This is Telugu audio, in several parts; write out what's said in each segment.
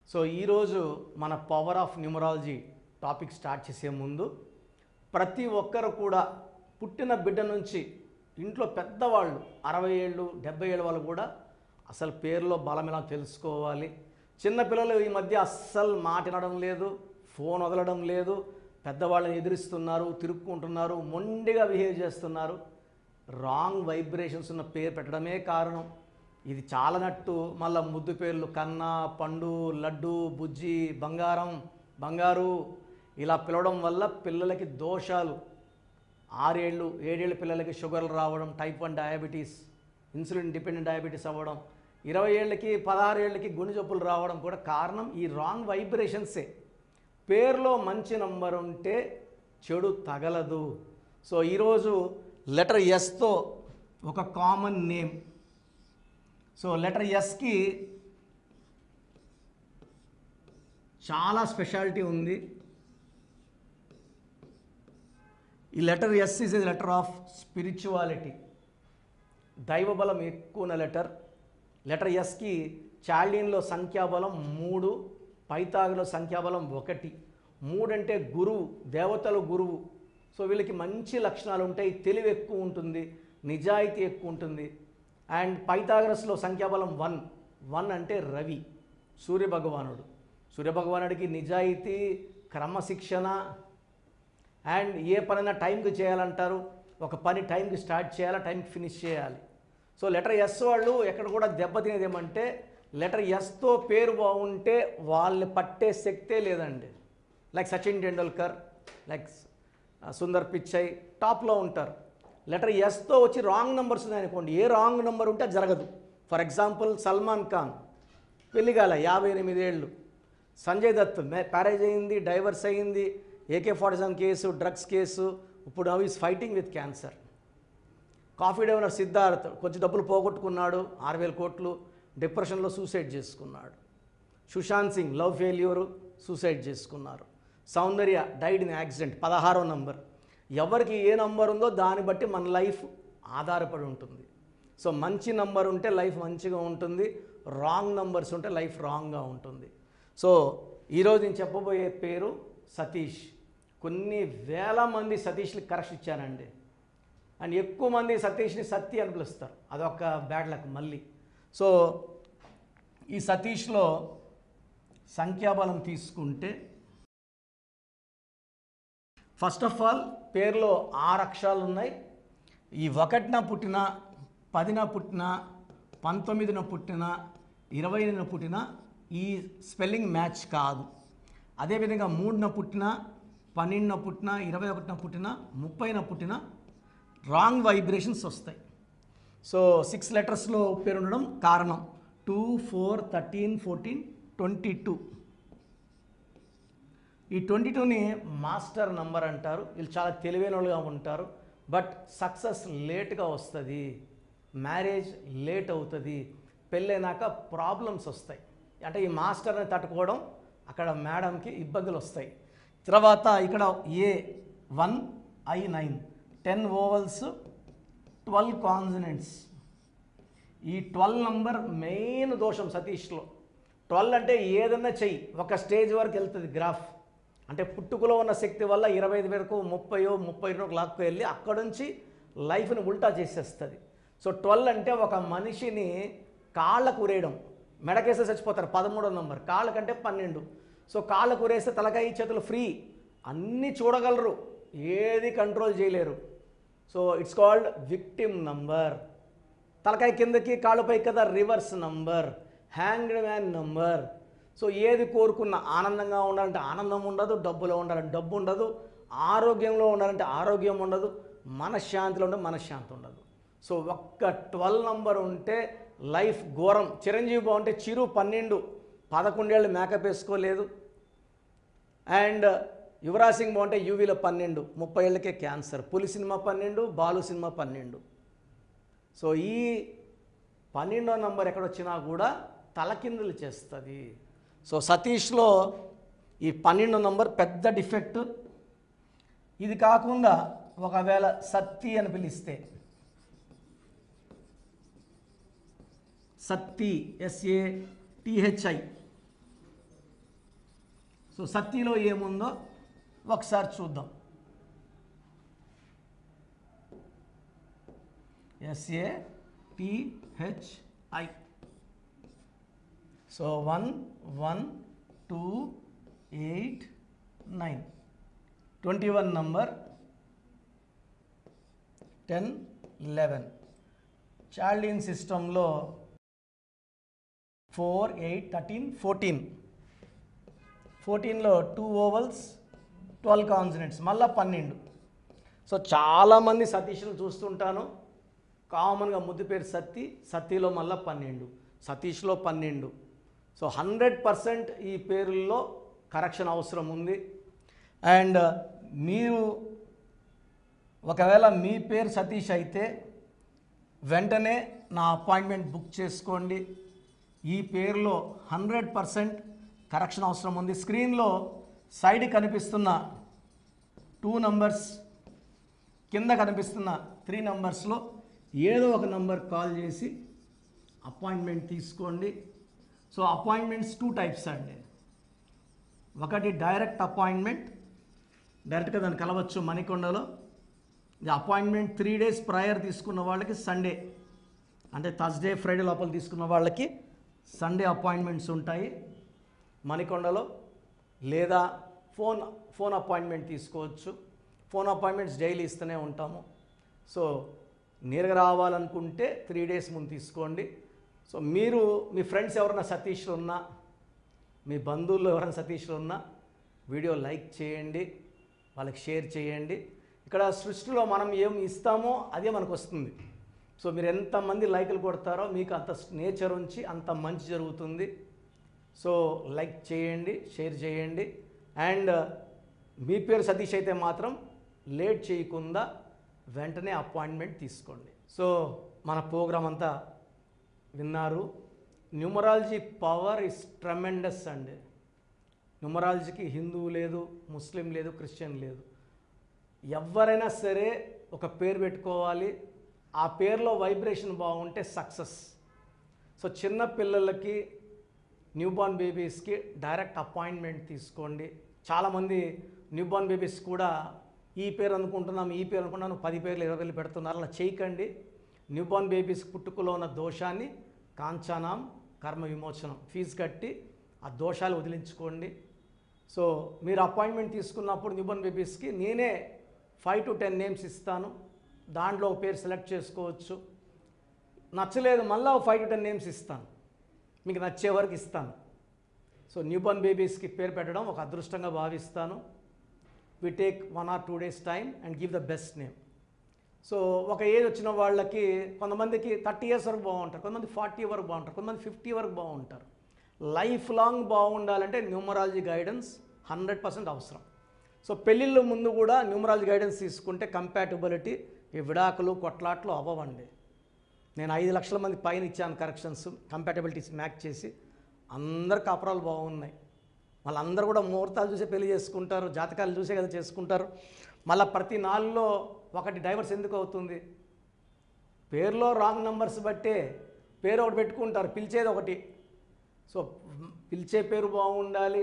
సో ఈరోజు మన power of numerology topic start చేసే ముందు ప్రతి ఒక్కరు కూడా పుట్టిన బిడ్డ నుంచి ఇంట్లో పెద్దవాళ్ళు అరవై ఏళ్ళు డెబ్బై ఏళ్ళ వాళ్ళు కూడా అసలు పేరులో బలం ఎలా తెలుసుకోవాలి చిన్నపిల్లలు ఈ మధ్య అస్సలు మాట్లాడడం లేదు ఫోన్ వదలడం లేదు పెద్దవాళ్ళని ఎదిరిస్తున్నారు తిరుక్కుంటున్నారు మొండిగా బిహేవ్ చేస్తున్నారు రాంగ్ వైబ్రేషన్స్ ఉన్న పేరు పెట్టడమే కారణం ఇది చాలనట్టు మళ్ళా ముద్దు పేర్లు కన్నా పండు లడ్డు బుజ్జి బంగారం బంగారు ఇలా పిలవడం వల్ల పిల్లలకి దోషాలు ఆరేళ్ళు ఏడేళ్ళ పిల్లలకి షుగర్లు రావడం type one diabetes insulin dependent diabetes అవ్వడం ఇరవై ఏళ్ళకి పదహారు ఏళ్ళకి గుండె జబ్బులు రావడం కూడా కారణం ఈ రాంగ్ వైబ్రేషన్సే పేరులో మంచి నంబర్ ఉంటే చెడు తగలదు సో ఈరోజు లెటర్ ఎస్తో ఒక కామన్ నేమ్ సో లెటర్ ఎస్కి చాలా స్పెషాలిటీ ఉంది ఈ letter S is a letter of spirituality దైవబలం ఎక్కువ ఉన్న లెటర్ లెటర్ ఎస్కి చాల్డీన్లో సంఖ్యాబలం మూడు పైతాగులో సంఖ్యాబలం ఒకటి మూడు అంటే గురువు దేవతలు గురువు సో వీళ్ళకి మంచి లక్షణాలు ఉంటాయి తెలివి ఎక్కువ ఉంటుంది నిజాయితీ ఎక్కువ ఉంటుంది అండ్ పైథాగరస్లో సంఖ్యాబలం వన్ వన్ అంటే రవి సూర్యభగవానుడు సూర్యభగవానుడికి నిజాయితీ క్రమశిక్షణ అండ్ ఏ పనైనా టైంకి చేయాలంటారు ఒక పని టైంకి స్టార్ట్ చేయాలా టైంకి ఫినిష్ చేయాలి సో లెటర్ ఎస్ వాళ్ళు ఎక్కడ కూడా దెబ్బతినేది ఏమంటే లెటర్ ఎస్తో పేరు బాగుంటే వాళ్ళని పట్టే శక్తే లేదండి లైక్ సచిన్ టెండూల్కర్ లైక్ సుందర్ పిచ్చై టాప్లో ఉంటారు లెటర్ ఎస్తో వచ్చి రాంగ్ నెంబర్స్ ఉన్నాయనుకోండి ఏ రాంగ్ నెంబర్ ఉంటే అది జరగదు ఫర్ ఎగ్జాంపుల్ సల్మాన్ ఖాన్ పెళ్లిగాల యాభై ఎనిమిది ఏళ్ళు సంజయ్ దత్ మ్యారేజ్ అయింది డైవర్స్ అయింది AK forty seven case drugs case ఇప్పుడు now is fighting with cancer coffee డెవలర్ సిద్ధార్థ్ కొంచెం డబ్బులు పోగొట్టుకున్నాడు ఆరు వేల కోట్లు డిప్రెషన్లో సూసైడ్ చేసుకున్నాడు Sushant Singh love failure suicide చేసుకున్నారు సౌందర్య డైడ్ ఇన్ యాక్సిడెంట్ పదహారో నంబర్ ఎవరికి ఏ నంబర్ ఉందో దాన్ని బట్టి మన లైఫ్ ఆధారపడి ఉంటుంది సో మంచి నంబర్ ఉంటే లైఫ్ మంచిగా ఉంటుంది రాంగ్ నంబర్స్ ఉంటే లైఫ్ రాంగ్గా ఉంటుంది సో ఈరోజు నేను చెప్పబోయే పేరు సతీష్ కొన్ని వేల మంది సతీష్కి కరెక్షన్ ఇచ్చానండి అండ్ ఎక్కువ మంది సతీష్ని సత్య అని పిలుస్తారు అదొక బ్యాడ్ లక్ మళ్ళీ సో ఈ సతీష్లో సంఖ్యాబలం తీసుకుంటే ఫస్ట్ ఆఫ్ ఆల్ పేరులో ఆరు అక్షరాలు ఉన్నాయి ఈ ఒకటిన పుట్టిన పదిన పుట్టిన పంతొమ్మిదిన పుట్టిన ఇరవైన పుట్టిన ఈ స్పెల్లింగ్ మ్యాచ్ కాదు అదేవిధంగా మూడున పుట్టిన పన్నెండున పుట్టిన ఇరవై ఒకటిన పుట్టిన ముప్పైన పుట్టిన రాంగ్ వైబ్రేషన్స్ వస్తాయి సో సిక్స్ లెటర్స్లో పేరు ఉండడం కారణం two four thirteen fourteen twenty two ఈ ట్వంటీ టూని మాస్టర్ నంబర్ అంటారు వీళ్ళు చాలా తెలివైన వాళ్ళుగా ఉంటారు బట్ సక్సెస్ లేట్గా వస్తుంది మ్యారేజ్ లేట్ అవుతుంది పెళ్ళైనాక ప్రాబ్లమ్స్ వస్తాయి అంటే ఈ మాస్టర్ని తట్టుకోవడం అక్కడ మేడంకి ఇబ్బందులు వస్తాయి తర్వాత ఇక్కడ A one I nine ten vowels twelve consonants ఈ ట్వెల్వ్ నంబర్ మెయిన్ దోషం సతీష్లో ట్వెల్వ్ అంటే ఏదన్నా చెయ్యి ఒక స్టేజ్ వరకు వెళ్తుంది గ్రాఫ్ అంటే పుట్టుకలో ఉన్న శక్తి వల్ల ఇరవై ఐదు వరకు ముప్పయో ముప్పై రెండు లాక్కు వెళ్ళి అక్కడ నుంచి లైఫ్ని ఉల్టా చేసేస్తుంది సో ట్వెల్వ్ అంటే ఒక మనిషిని కాళ్ళకు ఉరేయడం మెడకేస్తే చచ్చిపోతారు పదమూడో నంబర్ కాళ్ళకంటే పన్నెండు సో కాళ్ళకు ఉరేస్తే తలకాయ చేతులు ఫ్రీ అన్నీ చూడగలరు ఏది కంట్రోల్ చేయలేరు so it's called victim number తలకాయ కిందకి కాళ్ళపై కదా reverse number hanged man number so ఏది కోరుకున్న ఆనందంగా ఉండాలంటే ఆనందం ఉండదు డబ్బులో ఉండాలంటే డబ్బు ఉండదు ఆరోగ్యంలో ఉండాలంటే ఆరోగ్యం ఉండదు మనశ్శాంతిలో ఉంటే మనశ్శాంతి ఉండదు సో ఒక్క ట్వెల్వ్ నంబర్ ఉంటే లైఫ్ ఘోరం చిరంజీవి బాగుంటే చిరు పన్నెండు పదకొండేళ్ళు మేకప్ వేసుకోలేదు అండ్ యువరాజ్ సింగ్ బాగుంటే యూవీలో పన్నెండు ముప్పై ఏళ్ళకే క్యాన్సర్ పులి సినిమా పన్నెండు బాలు సినిమా పన్నెండు సో ఈ పన్నెండో నంబర్ ఎక్కడొచ్చినా కూడా తలకిందులు చేస్తుంది సో సతీష్లో ఈ పన్నెండో నంబర్ పెద్ద డిఫెక్ట్ ఇది కాకుండా ఒకవేళ సత్తి అని పిలిస్తే సత్తి ఎస్ఏ టిహెచ్ఐ సో సత్తిలో ఏముందో ఒకసారి చూద్దాం SA THI so one one two eight nine twenty one number ten eleven చార్లిన్ సిస్టంలో ఫోర్ ఎయిట్ థర్టీన్ ఫోర్టీన్ ఫోర్టీన్లో టూ ఓవల్స్ ట్వెల్వ్ కాన్సనెంట్స్ మళ్ళీ పన్నెండు సో చాలామంది సతీష్ను చూస్తుంటాను కామన్గా ముద్దు పేరు సత్తి సత్తిలో మళ్ళీ పన్నెండు సతీష్లో పన్నెండు సో హండ్రెడ్ పర్సెంట్ ఈ పేరుల్లో కరెక్షన్ అవసరం ఉంది అండ్ మీరు ఒకవేళ మీ పేరు సతీష్ అయితే వెంటనే నా అపాయింట్మెంట్ బుక్ చేసుకోండి ఈ పేరులో హండ్రెడ్ పర్సెంట్ కరెక్షన్ అవసరం ఉంది స్క్రీన్లో సైడ్ కనిపిస్తున్న టూ నంబర్స్ కింద కనిపిస్తున్న త్రీ నంబర్స్లో ఏదో ఒక నంబర్ కాల్ చేసి అపాయింట్మెంట్ తీసుకోండి సో అపాయింట్మెంట్స్ టూ టైప్స్ అండి ఒకటి డైరెక్ట్ అపాయింట్మెంట్ డైరెక్ట్గా దాన్ని కలవచ్చు మణికొండలో ఇది అపాయింట్మెంట్ త్రీ డేస్ ప్రయర్ తీసుకున్న వాళ్ళకి సండే అంటే థర్స్డే ఫ్రైడే లోపల తీసుకున్న వాళ్ళకి సండే అపాయింట్మెంట్స్ ఉంటాయి మణికొండలో లేదా ఫోన్ ఫోన్ అపాయింట్మెంట్ తీసుకోవచ్చు ఫోన్ అపాయింట్మెంట్స్ డైలీ ఇస్తూనే ఉంటాము సో నేరుగా రావాలనుకుంటే త్రీ డేస్ ముందు తీసుకోండి సో మీరు మీ ఫ్రెండ్స్ ఎవరైనా సతీష్లు ఉన్నా మీ బంధువులు ఎవరైనా సతీష్లు ఉన్నా వీడియో లైక్ చేయండి వాళ్ళకి షేర్ చేయండి ఇక్కడ సృష్టిలో మనం ఏం ఇస్తామో అదే మనకు వస్తుంది సో మీరు ఎంతమంది లైకులు కొడతారో మీకు అంత నేచర్ ఉంచి అంత మంచి జరుగుతుంది సో లైక్ చేయండి షేర్ చేయండి అండ్ మీ పేరు సతీష్ అయితే మాత్రం లేట్ చేయకుండా వెంటనే అపాయింట్మెంట్ తీసుకోండి సో మన ప్రోగ్రామ్ అంతా విన్నారు న్యూమరాలజీ పవర్ ఇస్ ట్రమెండస్ అండి న్యూమరాలజీకి హిందువు లేదు ముస్లిం లేదు క్రిస్టియన్ లేదు ఎవరైనా సరే ఒక పేరు పెట్టుకోవాలి ఆ పేరులో వైబ్రేషన్ బాగుంటే సక్సెస్ సో చిన్న పిల్లలకి న్యూబార్న్ బేబీస్కి డైరెక్ట్ అపాయింట్మెంట్ తీసుకోండి చాలామంది న్యూబార్న్ బేబీస్ కూడా ఈ పేరు అనుకుంటున్నాం ఈ పేరు అనుకుంటున్నాను పది పేర్లు ఇరవై పేర్లు పెడుతున్నారు అలా చేయకండి న్యూబార్న్ బేబీస్ పుట్టుకలో ఉన్న దోషాన్ని కాంచానాం కర్మ విమోచనం ఫీజు కట్టి ఆ దోషాలు వదిలించుకోండి సో మీరు అపాయింట్మెంట్ తీసుకున్నప్పుడు న్యూబర్న్ బేబీస్కి నేనే ఫైవ్ టు టెన్ నేమ్స్ ఇస్తాను దాంట్లో ఒక పేరు సెలెక్ట్ చేసుకోవచ్చు నచ్చలేదు మళ్ళీ ఫైవ్ టు టెన్ నేమ్స్ ఇస్తాను మీకు నచ్చే వరకు ఇస్తాను సో న్యూబర్న్ బేబీస్కి పేరు పెట్టడం ఒక అదృష్టంగా భావిస్తాను we take one or two days time and give the best name so ఒక ఏజ్ వచ్చిన వాళ్ళకి కొంతమందికి థర్టీ ఇయర్స్ వరకు బాగుంటారు కొంతమంది ఫార్టీ వరకు బాగుంటారు కొంతమంది ఫిఫ్టీ వరకు బాగుంటారు లైఫ్ లాంగ్ బాగుండాలంటే న్యూమరాలజీ గైడెన్స్ హండ్రెడ్ పర్సెంట్ అవసరం సో పెళ్ళిళ్ళ ముందు కూడా న్యూమరాలజీ గైడెన్స్ తీసుకుంటే కంపాటబిలిటీ ఈ విడాకులు కొట్లాట్లు అవ్వవండి నేను ఐదు లక్షల మంది పైన ఇచ్చాను కరెక్షన్స్ కంపాటబిలిటీస్ మ్యాచ్ చేసి అందరు కాపురాలు బాగున్నాయి వాళ్ళందరూ కూడా ముహూర్తాలు చూసే పెళ్లి చేసుకుంటారు జాతకాలు చూసే కదా చేసుకుంటారు మళ్ళీ ప్రతి నాలుగులో ఒకటి డైవర్స్ ఎందుకు అవుతుంది పేరులో రాంగ్ నంబర్స్ బట్టే పేరు ఒకటి పెట్టుకుంటారు పిలిచేది ఒకటి సో పిలిచే పేరు బాగుండాలి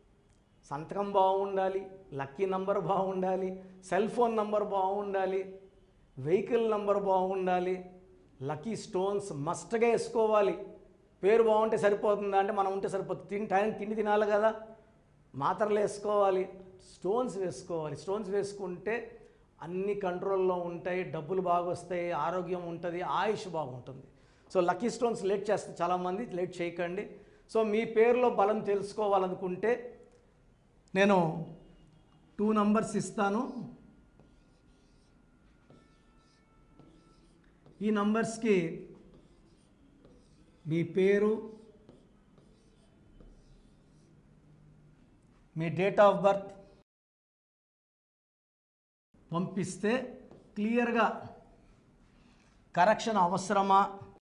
సంతకం బాగుండాలి లక్కీ నంబర్ బాగుండాలి సెల్ ఫోన్ నంబర్ బాగుండాలి వెహికల్ నంబర్ బాగుండాలి లక్కీ స్టోన్స్ మస్ట్గా వేసుకోవాలి పేరు బాగుంటే సరిపోతుందా అంటే మనం ఉంటే సరిపోతుంది తిని టైం తిండి తినాలి కదా మాత్రలు వేసుకోవాలి స్టోన్స్ వేసుకోవాలి స్టోన్స్ వేసుకుంటే అన్ని కంట్రోల్లో ఉంటాయి డబ్బులు బాగా వస్తాయి ఆరోగ్యం ఉంటుంది ఆయుష్ బాగుంటుంది సో లక్కీ స్టోన్స్ లేట్ చేస్తే చాలామంది లేట్ చేయకండి సో మీ పేరులో బలం తెలుసుకోవాలనుకుంటే నేను టూ నంబర్స్ ఇస్తాను ఈ నంబర్స్కి మీ పేరు మీ డేట్ ఆఫ్ బర్త్ పంపిస్తే క్లియర్గా కరెక్షన్ అవసరమా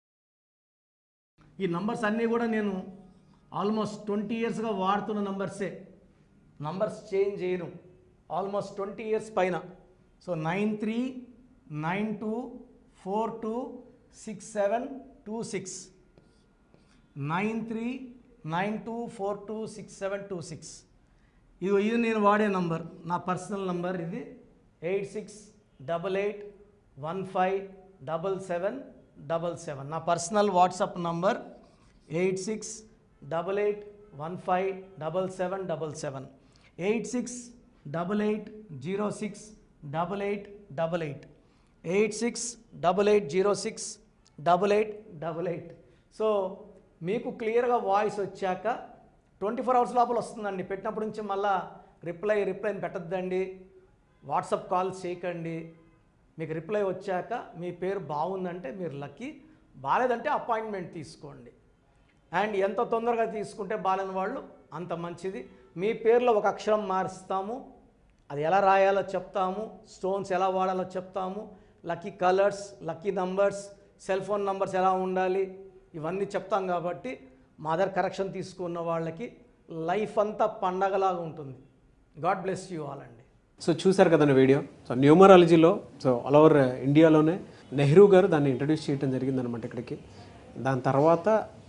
ఈ నంబర్స్ అన్నీ కూడా నేను ఆల్మోస్ట్ ట్వంటీ ఇయర్స్గా వాడుతున్న నంబర్సే నంబర్స్ చేంజ్ చేయను ఆల్మోస్ట్ ట్వంటీ ఇయర్స్ పైన so nine three nine two four two six seven two six nine three nine two four two six seven two six ఇది ఇది నేను వాడే నంబర్ నా పర్సనల్ నంబర్ ఇది eight six double eight one five double seven double seven నా personal WhatsApp number eight six double eight one five double seven double seven eight six double eight zero six double eight double eight eight six double eight zero six double eight double eight so మీకు క్లియర్గా వాయిస్ వచ్చాక ట్వంటీ ఫోర్ అవర్స్ లోపల వస్తుందండి పెట్టినప్పటి నుంచి మళ్ళా రిప్లై రిప్లై పెట్టద్దండి వాట్సాప్ కాల్స్ చేయకండి మీకు రిప్లై వచ్చాక మీ పేరు బాగుందంటే మీరు లక్కీ బాగాలేదంటే అపాయింట్మెంట్ తీసుకోండి అండ్ ఎంత తొందరగా తీసుకుంటే బాలేని వాళ్ళు అంత మంచిది మీ పేరులో ఒక అక్షరం మారుస్తాము అది ఎలా రాయాలో చెప్తాము స్టోన్స్ ఎలా వాడాలో చెప్తాము lucky colours lucky numbers cell phone numbers ఎలా ఉండాలి ఇవన్నీ చెప్తాం కాబట్టి మా దగ్గర కరెక్షన్ తీసుకున్న వాళ్ళకి లైఫ్ అంతా పండగలాగా ఉంటుంది గాడ్ బ్లెస్ యూ ఆల్ అండి సో చూశారు కదండి వీడియో సో న్యూమరాలజీలో సో ఆల్ ఓవర్ ఇండియాలోనే నెహ్రూ గారు దాన్ని ఇంట్రడ్యూస్ చేయడం జరిగిందనమాట ఇక్కడికి దాని తర్వాత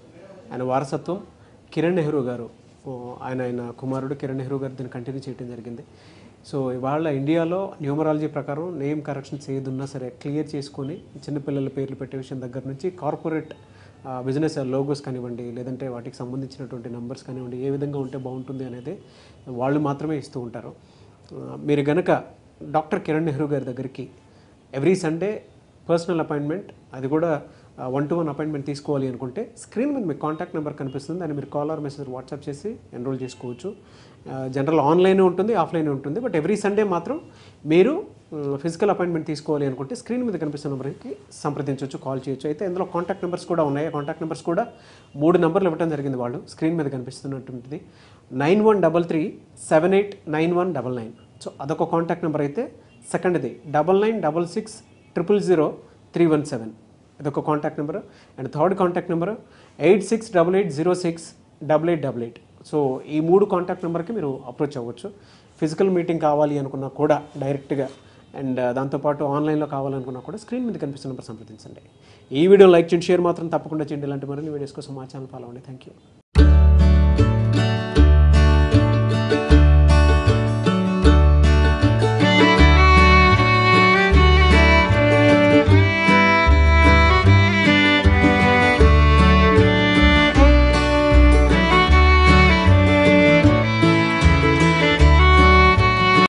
ఆయన వారసత్వం కిరణ్ నెహ్రూ గారు ఓ, ఆయన ఆయన కుమారుడు కిరణ్ నెహ్రూ గారు దీన్ని కంటిన్యూ చేయడం జరిగింది సో ఇవాళ ఇండియాలో న్యూమరాలజీ ప్రకారం నేమ్ కరెక్షన్స్ ఏదున్నా సరే క్లియర్ చేసుకొని చిన్నపిల్లల పేర్లు పెట్టే విషయం దగ్గర నుంచి కార్పొరేట్ బిజినెస్ లోగోస్ కానివ్వండి లేదంటే వాటికి సంబంధించినటువంటి నంబర్స్ కానివ్వండి ఏ విధంగా ఉంటే బాగుంటుంది అనేది వాళ్ళు మాత్రమే ఇస్తూ ఉంటారు ఆ, మీరు గనక డాక్టర్ కిరణ్ నెహ్రూ గారి దగ్గరికి ఎవ్రీ సండే పర్సనల్ అపాయింట్మెంట్ అది కూడా వన్ టు వన్ అపాయింట్మెంట్ తీసుకోవాలి అనుకుంటే స్క్రీన్ మీద మీకు కాంటాక్ట్ నెంబర్ కనిపిస్తుంది దాన్ని మీరు కాల్ ఆర్ మెసేజ్ వాట్సాప్ చేసి ఎన్రోల్ చేసుకోవచ్చు జనరల్ ఆన్లైన్ ఉంటుంది ఆఫ్లైన్ ఉంటుంది బట్ ఎవ్రీ సండే మాత్రం మీరు ఫిజికల్ అపాయింట్మెంట్ తీసుకోవాలి అనుకుంటే స్క్రీన్ మీద కనిపిస్తున్న నెంబర్కి సంప్రదించవచ్చు కాల్ చేయొచ్చు అయితే ఇందులో కాంటాక్ట్ నెంబర్స్ కూడా ఉన్నాయి ఆ కాంటాక్ట్ నెంబర్స్ కూడా మూడు నెంబర్లు ఇవ్వడం జరిగింది వాళ్ళు స్క్రీన్ మీద కనిపిస్తున్నటువంటిది nine one double three seven eight nine one double nine so అదొక కాంటాక్ట్ నెంబర్ అయితే సెకండ్ది double nine double six triple zero three one seven ఇదొక contact number and third contact number eight six double eight zero six double eight double eight so ఈ మూడు కాంటాక్ట్ నెంబర్కి మీరు అప్రోచ్ అవ్వచ్చు ఫిజికల్ మీటింగ్ కావాలి అనుకున్నా కూడా డైరెక్ట్గా అండ్ దాంతోపాటు ఆన్లైన్లో కావాలనుకున్నా కూడా స్క్రీన్ మీద కనిపిస్తున్న నెంబర్ సంప్రదించండి ఈ వీడియో లైక్ చేయండి షేర్ మాత్రం తప్పకుండా చేయండి ఇలాంటి మరిన్ని వీడియోస్ కోసం మా ఛానల్ ఫాలో అవ్వండి థ్యాంక్ యూ